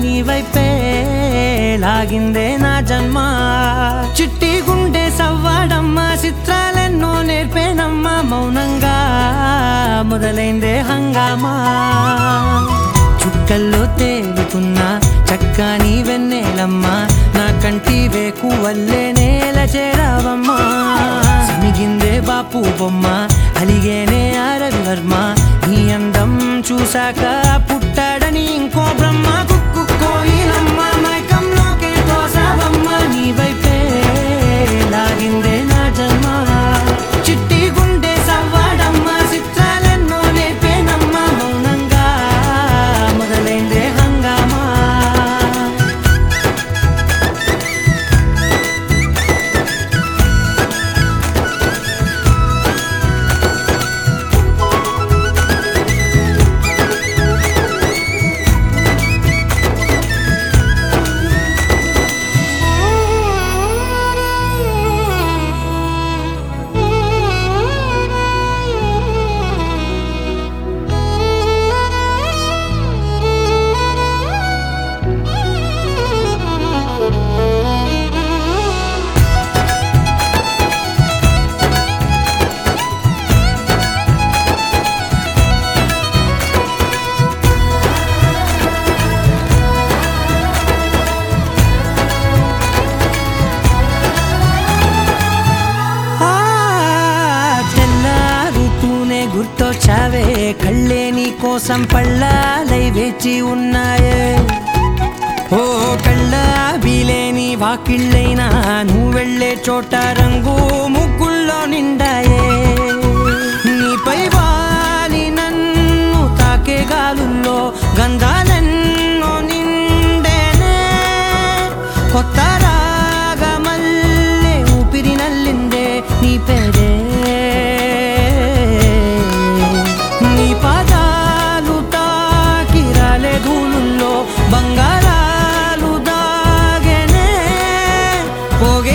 నీ వైపే లాగిందే నా జన్మ చిట్టి గుండె సవ్వాడమ్మా చిత్రాలెన్నో నేర్పేనమ్మా మౌనంగా మొదలైందే హంగామా చుక్కల్లో తేలుతున్న చక్కని వెన్నెలమ్మా నా కంటి వేకు వల్లే నేల చేరావమ్మా సమిగిందే బాపు బొమ్మ అలిగేనే ఆరవి వర్మ నీ అందం చూశాక పుట్టాడని ఇంకో బ్రహ్మ కుక్కు కోయిలమ్మ మైకంలోకే తోసావమ్మ నీ వైపే లాగిందే నా జన్మ చిట్టి గుండె సవ్వాడమ్మ చిత్రాలెన్నో నేర్పేనమ్మ మౌనంగా మొదలైందే హంగామా ఆ, తెల్లారుతూనే గుర్తొచ్చావే కళ్ళే నీ కోసం పళ్ళాలై వేచి ఉన్నాయే ఓ కళ్ళ వీలేని వాకిళ్ళైనా నువ్వు వెళ్ళే చోట రంగు ముగ్గుల్లో నిండాయే నీపై వాలి నన్ను తాకే గాలుల్లో గంధాలెన్నో నిండేనే కొత్త రాగమల్లే ఊపిరి నల్లిందే నీ పేరే నీ పాదాలు తాకి రాలే ధూళుల్లో బంగారాలు దాగెనే పోగే